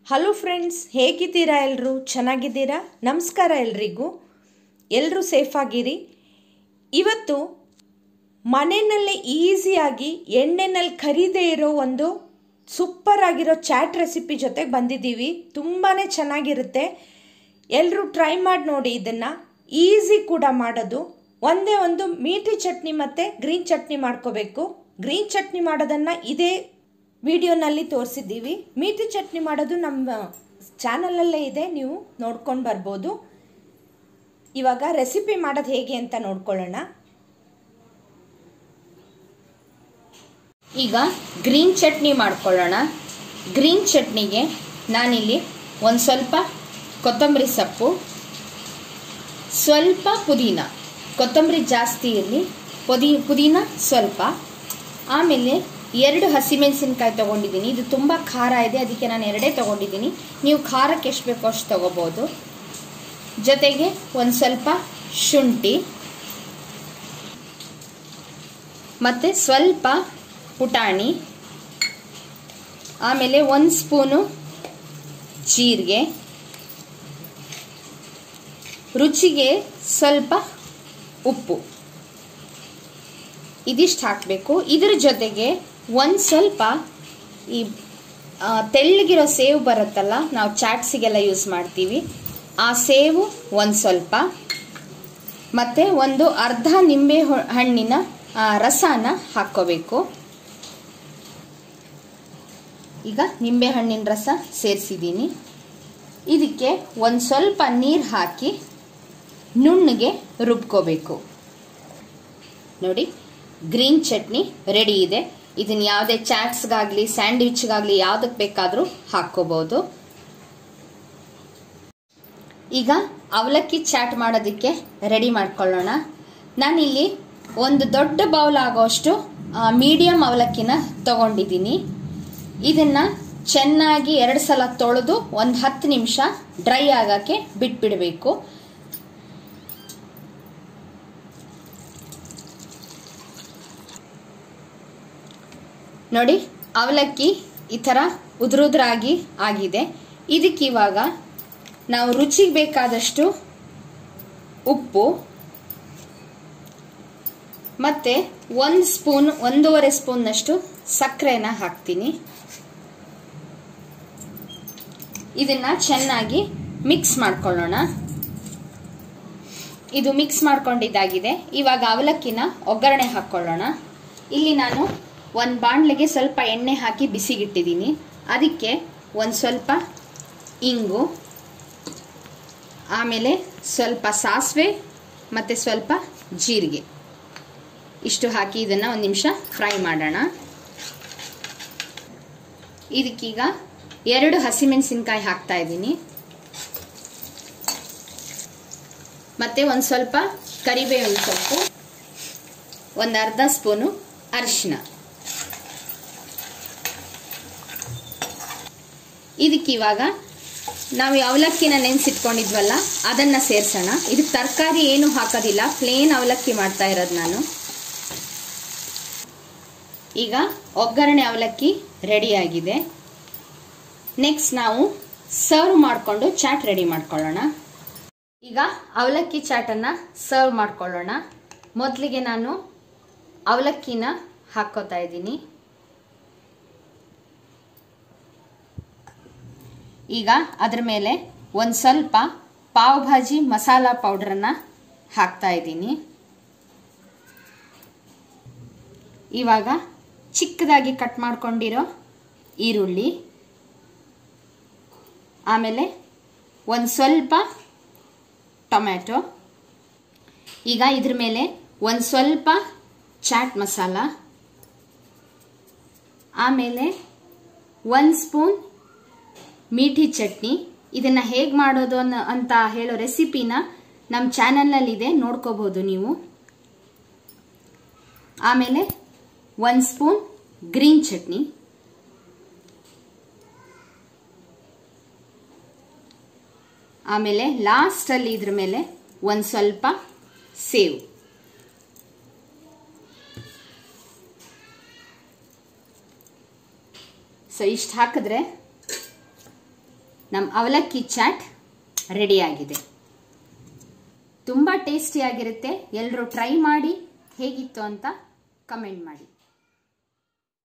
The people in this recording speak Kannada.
ಹಲೋ ಫ್ರೆಂಡ್ಸ್ ಹೇಗಿದ್ದೀರಾ ಎಲ್ಲರೂ ಚೆನ್ನಾಗಿದ್ದೀರಾ ನಮಸ್ಕಾರ ಎಲ್ರಿಗೂ ಎಲ್ಲರೂ ಸೇಫಾಗಿರಿ ಇವತ್ತು ಮನೆಯಲ್ಲೇ ಈಸಿಯಾಗಿ ಎಣ್ಣೆನಲ್ಲಿ ಕರಿದೇ ಇರೋ ಒಂದು ಸೂಪರ್ ಆಗಿರೋ ಚಾಟ್ ರೆಸಿಪಿ ಜೊತೆಗೆ ಬಂದಿದ್ದೀವಿ ತುಂಬಾ ಚೆನ್ನಾಗಿರುತ್ತೆ ಎಲ್ಲರೂ ಟ್ರೈ ಮಾಡಿ ನೋಡಿ ಇದನ್ನು ಈಸಿ ಕೂಡ ಮಾಡೋದು ಒಂದೇ ಒಂದು ಮೀಠಿ ಚಟ್ನಿ ಮತ್ತು ಗ್ರೀನ್ ಚಟ್ನಿ ಮಾಡ್ಕೋಬೇಕು ಗ್ರೀನ್ ಚಟ್ನಿ ಮಾಡೋದನ್ನು ಇದೇ ವಿಡಿಯೋನಲ್ಲಿ ತೋರಿಸಿದ್ದೀವಿ ಮೀಠಿ ಚಟ್ನಿ ಮಾಡೋದು ನಮ್ಮ ಚಾನಲಲ್ಲೇ ಇದೆ ನೀವು ನೋಡ್ಕೊಂಡು ಬರ್ಬೋದು ಇವಾಗ ರೆಸಿಪಿ ಮಾಡೋದು ಹೇಗೆ ಅಂತ ನೋಡ್ಕೊಳ್ಳೋಣ ಈಗ ಗ್ರೀನ್ ಚಟ್ನಿ ಮಾಡ್ಕೊಳ್ಳೋಣ ಗ್ರೀನ್ ಚಟ್ನಿಗೆ ನಾನಿಲ್ಲಿ ಒಂದು ಸ್ವಲ್ಪ ಕೊತ್ತಂಬರಿ ಸೊಪ್ಪು ಸ್ವಲ್ಪ ಪುದೀನ ಕೊತ್ತಂಬರಿ ಜಾಸ್ತಿ ಇರಲಿ ಪುದಿ ಪುದೀನ ಸ್ವಲ್ಪ ಆಮೇಲೆ ಎರಡು ಹಸಿಮೆಣಸಿನ್ಕಾಯಿ ತೊಗೊಂಡಿದ್ದೀನಿ ಇದು ತುಂಬ ಖಾರ ಇದೆ ಅದಕ್ಕೆ ನಾನು ಎರಡೇ ತೊಗೊಂಡಿದ್ದೀನಿ ನೀವು ಖಾರಕ್ಕೆ ಎಷ್ಟು ಬೇಕೋ ಅಷ್ಟು ತೊಗೋಬೋದು ಜೊತೆಗೆ ಒಂದು ಸ್ವಲ್ಪ ಶುಂಠಿ ಮತ್ತು ಸ್ವಲ್ಪ ಪುಟಾಣಿ ಆಮೇಲೆ ಒಂದು ಸ್ಪೂನು ಜೀರಿಗೆ ರುಚಿಗೆ ಸ್ವಲ್ಪ ಉಪ್ಪು ಇದಿಷ್ಟು ಹಾಕಬೇಕು ಇದ್ರ ಜೊತೆಗೆ ಒಂದು ಸ್ವಲ್ಪ ಈ ತೆಳ್ಳಗಿರೋ ಸೇವು ಬರುತ್ತಲ್ಲ ನಾವು ಚಾಟ್ಸಿಗೆಲ್ಲ ಯೂಸ್ ಮಾಡ್ತೀವಿ ಆ ಸೇವು ಒಂದು ಸ್ವಲ್ಪ ಮತ್ತು ಒಂದು ಅರ್ಧ ನಿಂಬೆ ಹಣ್ಣಿನ ರಸನ ಹಾಕ್ಕೋಬೇಕು ಈಗ ನಿಂಬೆ ಹಣ್ಣಿನ ರಸ ಸೇರಿಸಿದ್ದೀನಿ ಇದಕ್ಕೆ ಒಂದು ಸ್ವಲ್ಪ ನೀರು ಹಾಕಿ ನುಣ್ಣಗೆ ರುಬ್ಕೋಬೇಕು ನೋಡಿ ಗ್ರೀನ್ ಚಟ್ನಿ ರೆಡಿ ಇದೆ ಇದನ್ನ ಯಾವುದೇ ಚಾಟ್ಸ್ಗಾಗಲಿ ಸ್ಯಾಂಡ್ವಿಚ್ಗಾಗಲಿ ಯಾವುದಕ್ಕೆ ಬೇಕಾದರೂ ಹಾಕ್ಕೋಬಹುದು ಈಗ ಅವಲಕ್ಕಿ ಚಾಟ್ ಮಾಡೋದಕ್ಕೆ ರೆಡಿ ಮಾಡ್ಕೊಳ್ಳೋಣ ನಾನಿಲ್ಲಿ ಒಂದು ದೊಡ್ಡ ಬೌಲ್ ಆಗೋಷ್ಟು ಮೀಡಿಯಂ ಅವಲಕ್ಕಿನ ತಗೊಂಡಿದ್ದೀನಿ ಇದನ್ನ ಚೆನ್ನಾಗಿ ಎರಡು ಸಲ ತೊಳೆದು ಒಂದು ಹತ್ತು ನಿಮಿಷ ಡ್ರೈ ಆಗಕ್ಕೆ ಬಿಟ್ಬಿಡಬೇಕು ನೋಡಿ ಅವಲಕ್ಕಿ ಈ ಥರ ಉದುರುದ್ರಾಗಿ ಆಗಿದೆ ಇದಕ್ಕೆ ಇವಾಗ ನಾವು ರುಚಿಗೆ ಬೇಕಾದಷ್ಟು ಉಪ್ಪು ಮತ್ತೆ ಒಂದು ಸ್ಪೂನ್ ಒಂದೂವರೆ ಸ್ಪೂನ್ನಷ್ಟು ಸಕ್ಕರೆನ ಹಾಕ್ತೀನಿ ಇದನ್ನ ಚೆನ್ನಾಗಿ ಮಿಕ್ಸ್ ಮಾಡ್ಕೊಳ್ಳೋಣ ಇದು ಮಿಕ್ಸ್ ಮಾಡ್ಕೊಂಡಿದ್ದಾಗಿದೆ ಇವಾಗ ಅವಲಕ್ಕಿನ ಒಗ್ಗರಣೆ ಹಾಕ್ಕೊಳ್ಳೋಣ ಇಲ್ಲಿ ನಾನು ಒಂದು ಬಾಣಲೆಗೆ ಸ್ವಲ್ಪ ಎಣ್ಣೆ ಹಾಕಿ ಬಿಸಿಗಿಟ್ಟಿದ್ದೀನಿ ಅದಕ್ಕೆ ಒಂದು ಸ್ವಲ್ಪ ಇಂಗು ಆಮೇಲೆ ಸ್ವಲ್ಪ ಸಾಸಿವೆ ಮತ್ತು ಸ್ವಲ್ಪ ಜೀರಿಗೆ ಇಷ್ಟು ಹಾಕಿ ಇದನ್ನು ಒಂದು ನಿಮಿಷ ಫ್ರೈ ಮಾಡೋಣ ಇದಕ್ಕೀಗ ಎರಡು ಹಸಿಮೆಣಸಿನ್ಕಾಯಿ ಹಾಕ್ತಾ ಇದ್ದೀನಿ ಮತ್ತೆ ಒಂದು ಸ್ವಲ್ಪ ಕರಿಬೇವಿನ ಸೊಪ್ಪು ಒಂದು ಅರ್ಧ ಸ್ಪೂನು ಅರಿಶಿನ ಇದಕ್ಕಿವಾಗ ನಾವು ಅವಲಕ್ಕಿನ ನೆನೆಸಿಟ್ಕೊಂಡಿದ್ವಲ್ಲ ಅದನ್ನು ಸೇರಿಸೋಣ ಇದಕ್ಕೆ ತರಕಾರಿ ಏನು ಹಾಕೋದಿಲ್ಲ ಪ್ಲೇನ್ ಅವಲಕ್ಕಿ ಮಾಡ್ತಾ ಇರೋದು ನಾನು ಈಗ ಒಗ್ಗರಣೆ ಅವಲಕ್ಕಿ ರೆಡಿಯಾಗಿದೆ ನೆಕ್ಸ್ಟ್ ನಾವು ಸರ್ವ್ ಮಾಡಿಕೊಂಡು ಚಾಟ್ ರೆಡಿ ಮಾಡ್ಕೊಳ್ಳೋಣ ಈಗ ಅವಲಕ್ಕಿ ಚಾಟನ್ನು ಸರ್ವ್ ಮಾಡ್ಕೊಳ್ಳೋಣ ಮೊದಲಿಗೆ ನಾನು ಅವಲಕ್ಕಿನ ಹಾಕ್ಕೋತಾ ಇದ್ದೀನಿ ಈಗ ಅದ್ರ ಮೇಲೆ ಒಂದು ಸ್ವಲ್ಪ ಪಾವ್ ಭಾಜಿ ಮಸಾಲ ಪೌಡ್ರನ್ನು ಹಾಕ್ತಾ ಇದ್ದೀನಿ ಇವಾಗ ಚಿಕ್ಕದಾಗಿ ಕಟ್ ಮಾಡ್ಕೊಂಡಿರೋ ಈರುಳ್ಳಿ ಆಮೇಲೆ ಒಂದು ಸ್ವಲ್ಪ ಟೊಮ್ಯಾಟೊ ಈಗ ಇದ್ರ ಮೇಲೆ ಒಂದು ಸ್ವಲ್ಪ ಚಾಟ್ ಮಸಾಲ ಆಮೇಲೆ ಒಂದು ಸ್ಪೂನ್ ಮೀಠಿ ಚಟ್ನಿ ಇದನ್ನು ಹೇಗೆ ಮಾಡೋದು ಅನ್ನೋ ಅಂತ ಹೇಳೋ ರೆಸಿಪಿನ ನಮ್ಮ ಚಾನಲ್ನಲ್ಲಿದೆ ನೋಡ್ಕೋಬೋದು ನೀವು ಆಮೇಲೆ ಒಂದು ಸ್ಪೂನ್ ಗ್ರೀನ್ ಚಟ್ನಿ ಆಮೇಲೆ ಲಾಸ್ಟಲ್ಲಿ ಇದ್ರ ಮೇಲೆ ಒಂದು ಸ್ವಲ್ಪ ಸೇವು ಸೊ ಇಷ್ಟು ಹಾಕಿದ್ರೆ ನಮ್ಮ ಅವಲಕ್ಕಿ ಚಾಟ್ ರೆಡಿಯಾಗಿದೆ ತುಂಬ ಟೇಸ್ಟಿಯಾಗಿರುತ್ತೆ ಎಲ್ಲರೂ ಟ್ರೈ ಮಾಡಿ ಹೇಗಿತ್ತು ಅಂತ ಕಮೆಂಟ್ ಮಾಡಿ